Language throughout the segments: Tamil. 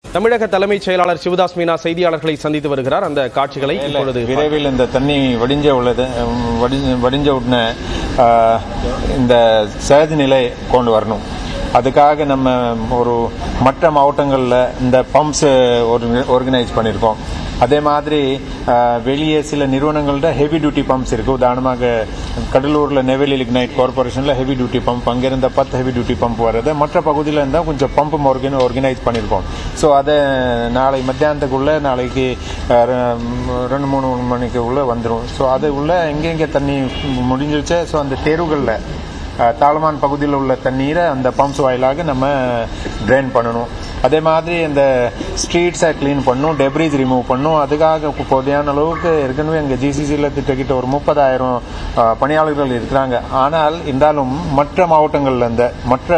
தமிழக தலைமைச் செயலாளர் சிவதாஸ் மீனா செய்தியாளர்களை சந்தித்து வருகிறார் அந்த காட்சிகளை இப்பொழுது விரைவில் இந்த தண்ணி வடிஞ்ச உள்ளது உம், வடிஞ்ச வடிஞ்ச உடனே ஆ, இந்த சகஜ நிலை கொண்டு வரணும் அதுக்காக நம்ம ஒரு மற்ற மாவட்டங்களில் இந்த பம்ப்ஸ் ஆர்கனைஸ் பண்ணியிருக்கோம் அதே மாதிரி ஆ, வெளியே சில நிறுவனங்கள்ட்ட ஹெவி டியூட்டி பம்ப்ஸ் இருக்கு உதாரணமாக கடலூரில் நெவல் லிக்னைட் கார்பரேஷனில் ஹெவி டியூட்டி பம்ப் அங்கிருந்த பத்து ஹெவி டியூட்டி பம்ப் வருது மற்ற பகுதியில் இருந்தால் கொஞ்சம் பம்ப் ஆர்கனை ஆர்கனைஸ் பண்ணியிருக்கோம் ஸோ அதை நாளை மத்தியானத்துக்குள்ளே நாளைக்கு அஹ், ரெ- ரெண்டு மூணு மணிக்கு உள்ள வந்துடும் ஸோ அது உள்ள எங்கெங்கே தண்ணி முடிஞ்சிருச்சு ஸோ அந்த தெருவுகளில் அஹ், தாழ்வான் பகுதியில் உள்ள தண்ணீரை அந்த பம்ப்ஸ் வாயிலாக நம்ம ட்ரெயின் பண்ணணும் அதே மாதிரி இந்த ஸ்ட்ரீட்ஸை க்ளீன் பண்ணும் டெப்ரிஸ் ரிமூவ் பண்ணும் அதுக்காக கு- போதையான அளவுக்கு ஏற்கனவே எங்க ஜிசிசியில் திட்டக்கிட்ட ஒரு முப்பதாயிரம் அஹ், பணியாளர்கள் இருக்கிறாங்க ஆனால் இருந்தாலும் மற்ற மாவட்டங்கள்ல இருந்த மற்ற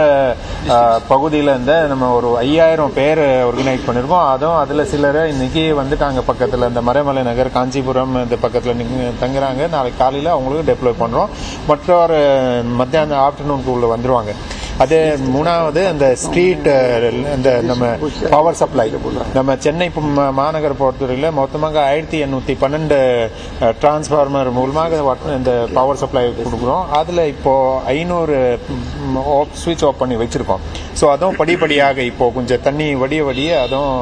பகுதியில் இருந்த நம்ம ஒரு ஐயாயிரம் பேர் ஆர்கனைஸ் பண்ணியிருக்கோம் அதுவும் அதில் சிலர் இன்னைக்கு வந்துட்டாங்க பக்கத்தில் இந்த மறைமலை நகர் காஞ்சிபுரம் இந்த பக்கத்தில் நிக்க- தங்குறாங்க நாளைக்கு காலையில் அவங்களுக்கு டெப்ளாய் பண்ணுறோம் மற்றொரு மத்தியானம் ஆஃப்டர்நூனுக்கு உள்ள வந்துருவாங்க அதே மூணாவது அந்த ஸ்ட்ரீட் இந்த நம்ம பவர் சப்ளை நம்ம சென்னை பு- மா- மாநகர பொறுத்தவரையில் மொத்தமாக ஆயிரத்தி எண்ணூற்றி பன்னெண்டு டிரான்ஸ்ஃபார்மர் மூலமாக வட்- இந்த பவர் சப்ளை கொடுக்குறோம் அதில் இப்போ ஐநூறு ஸ்விட்ச் ஆஃப் பண்ணி வச்சிருக்கோம் ஸோ அதுவும் படிப்படியாக இப்போ கொஞ்சம் தண்ணி வடிய வடிய அதுவும்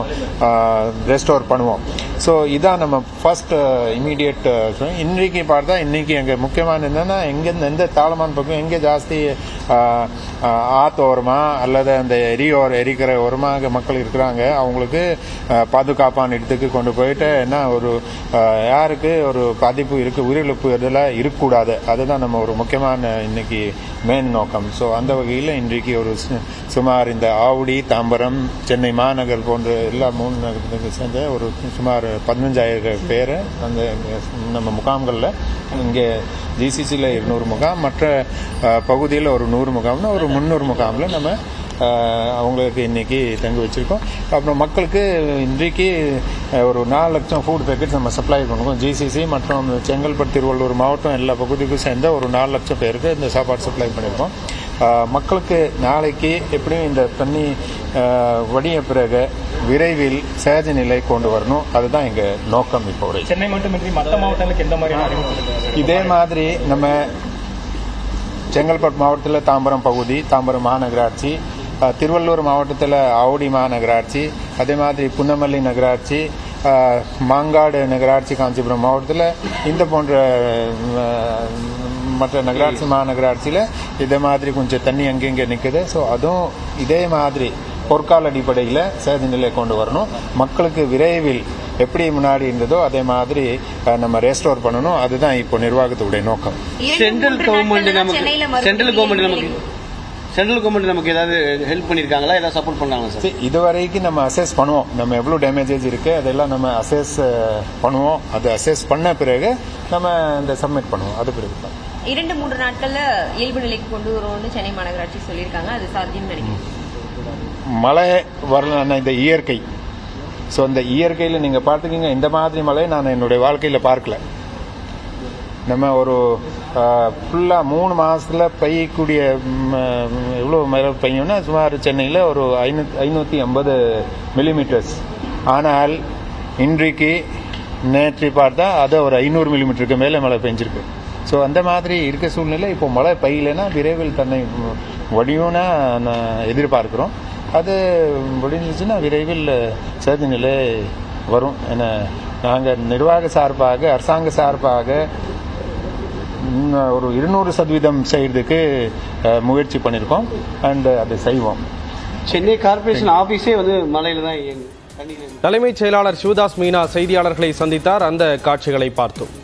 ரெஸ்டோர் பண்ணுவோம் ஸோ இதான் நம்ம ஃபர்ஸ்ட் இமீடியட் இன்றைக்கு பார்த்தா இன்னைக்கு எங்க முக்கியமான என்னன்னா எங்க எந்த தாளமான பக்கம் எங்க ஜாஸ்தி ஆஹ், ஆஹ், ஆத்து ஓரமா அல்லது அந்த எரியோர் எரிக்கிற ஓரமாக மக்கள் இருக்கிறாங்க அவங்களுக்கு ஆஹ், பாதுகாப்பான இடத்துக்கு கொண்டு போயிட்டு என்ன ஒரு ஆஹ், யாருக்கு ஒரு பாதிப்பு இருக்கு உயிரிழப்பு இதெல்லாம் இருக்கக்கூடாது அதுதான் நம்ம ஒரு முக்கியமான இன்னைக்கு மெயின் நோக்கம் ஸோ அந்த வகையில் இன்றைக்கு ஒரு சு- சுமார் இந்த ஆவுடி தாம்பரம் சென்னை மாநகர் போன்ற எல்லா மூணு நகரத்துக்கு சேர்ந்த ஒரு சுமார் பதினஞ்சாயிரம் பேர் அந்த நம்ம முகாம்களில் இங்கே ஜிசிசியில் இருநூறு முகாம் மற்ற பகுதியில் ஒரு நூறு முகாம்னா ஒரு முந்நூறு முகாமில் நம்ம அஹ், அவங்களுக்கு இன்னைக்கு தங்க வச்சிருக்கோம் அப்புறம் மக்களுக்கு இன்றைக்கு அஹ், ஒரு நாலு லட்சம் ஃபுட் பேக்கெட்ஸ் நம்ம சப்ளை பண்ணுவோம் ஜிசிசி மற்றும் செங்கல்பட்டு திருவள்ளூர் மாவட்டம் எல்லா பகுதிக்கும் சேர்ந்த ஒரு நாலு லட்சம் பேருக்கு இந்த சாப்பாடு சப்ளை பண்ணியிருக்கோம் அஹ், மக்களுக்கு நாளைக்கு எப்படியும் இந்த தண்ணி அஹ், வடிய பிறகு விரைவில் சகஜ நிலை கொண்டு வரணும் அதுதான் எங்க நோக்கம் இப்போ வரை சென்னை மட்டுமின்றி மற்ற மாவட்டங்களுக்கு எந்த மாதிரியான அறிமுகம் இதே மாதிரி நம்ம செங்கல்பட்டு மாவட்டத்தில் தாம்பரம் பகுதி தாம்பரம் மாநகராட்சி அஹ், திருவள்ளூர் மாவட்டத்தில் ஆவடி மாநகராட்சி அதே மாதிரி புன்னமல்லி நகராட்சி அஹ், மாங்காடு நகராட்சி காஞ்சிபுரம் மாவட்டத்தில் இந்த போன்ற அஹ், மற்ற நகராட்சி மாநகராட்சியில் இதே மாதிரி கொஞ்சம் தண்ணி அங்கங்கே நிற்குது ஸோ அதுவும் இதே மாதிரி பொற்கால அடிப்படையில் சேத நிலை கொண்டு வரணும் மக்களுக்கு விரைவில் எப்படி முன்னாடி இருந்ததோ அதே மாதிரி அஹ், நம்ம ரெஸ்டோர் பண்ணணும் அதுதான் இப்போ நிர்வாகத்துடைய நோக்கம் சென்ட்ரல் கவர்மெண்ட் நமக்கு சென்ட்ரல் கவர்மெண்ட் நமக்கு சென்ட்ரல் கவர்மெண்ட் நமக்கு ஏதாவது ஹெல்ப் பண்ணிருக்காங்களா ஏதாவது சப்போர்ட் பண்ணாங்களா சார் சரி, இதுவரைக்கும் நம்ம அசஸ் பண்ணுவோம் நம்ம எவ்வளோ டேமேஜஸ் இருக்கு அதெல்லாம் நம்ம அசஸ் பண்ணுவோம் அது அசஸ் பண்ண பிறகு நம்ம இந்த சப்மிட் பண்ணுவோம் அது பிறகு தான் இரண்டு மூன்று நாட்கள்ல இயல்பு நிலைக்கு கொண்டு வருவோம்னு சென்னை மாநகராட்சி சொல்லியிருக்காங்க அது சாத்தியம் நினைக்கிறேன் மழை வரலன்னா இந்த இயற்கை ஸோ இந்த இயற்கையில் நீங்கள் பார்த்துக்கிங்க இந்த மாதிரி மழை நான் என்னுடைய வாழ்க்கையில் பார்க்கல நம்ம ஒரு ஃபுல்லாக மூணு மாசத்துல பெய்யக்கூடிய ம், எவ்வளோ மழை பெய்யும்னா சுமார் சென்னையில் ஒரு ஐநூத்தி ஐநூற்றி ஐம்பது மில்லிமீட்டர்ஸ் ஆனால் இன்றைக்கு நேற்று பார்த்தா அது ஒரு ஐநூறு மில்லிமீட்டருக்கு மேலே மழை பெஞ்சிருக்கு ஸோ அந்த மாதிரி இருக்க சூழ்நிலை இப்போ மழை பெய்யலைன்னா விரைவில் தன்னை வடியும்னா நான் எதிர்பார்க்கிறோம் அது முடிஞ்சிச்சுன்னா விரைவில் சேத நிலை வரும் என நாங்கள் நிர்வாக சார்பாக அரசாங்க சார்பாக ம், ஒரு இருநூறு சதவீதம் செய்யறதுக்கு அஹ், முயற்சி பண்ணியிருக்கோம் அண்ட் அதை செய்வோம் சென்னை கார்பரேஷன் ஆபீஸே வந்து மலையில தான் இயங்கும் தண்ணியில தலைமைச் செயலாளர் சிவதாஸ் மீனா செய்தியாளர்களை சந்தித்தார் அந்த காட்சிகளை பார்த்தோம்